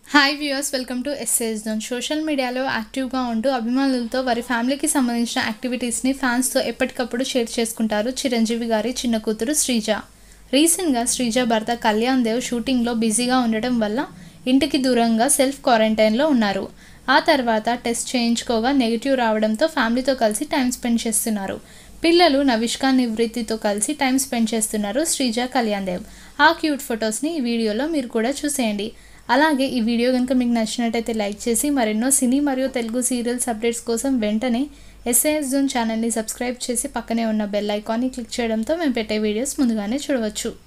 hi viewers welcome to SS zone social మీడియాలో యాక్టివ్గా ఉంటూ అభిమానులతో వారి ఫ్యామిలీకి సంబంధించిన యాక్టివిటీస్ని ఫ్యాన్స్తో ఎప్పటికప్పుడు షేర్ చేసుకుంటారు చిరంజీవి గారి చిన్న కూతురు శ్రీజ రీసెంట్గా శ్రీజ భర్త కళ్యాణ్ దేవ్ షూటింగ్లో బిజీగా ఉండడం వల్ల ఇంటికి దూరంగా సెల్ఫ్ క్వారంటైన్లో ఉన్నారు ఆ తర్వాత టెస్ట్ చేయించుకోగా నెగిటివ్ రావడంతో ఫ్యామిలీతో కలిసి టైం స్పెండ్ చేస్తున్నారు పిల్లలు నవిష్కా నివృత్తితో కలిసి టైం స్పెండ్ చేస్తున్నారు శ్రీజ కళ్యాణ్ దేవ్ ఆ క్యూట్ ఫొటోస్ని ఈ వీడియోలో మీరు కూడా చూసేయండి అలాగే ఈ వీడియో కనుక మీకు నచ్చినట్టయితే లైక్ చేసి మరెన్నో సినీ మరియు తెలుగు సీరియల్స్ అప్డేట్స్ కోసం వెంటనే ఎస్ఏఎస్ జోన్ ఛానల్ని సబ్స్క్రైబ్ చేసి పక్కనే ఉన్న బెల్ ఐకాన్ని క్లిక్ చేయడంతో మేము పెట్టే వీడియోస్ ముందుగానే చూడవచ్చు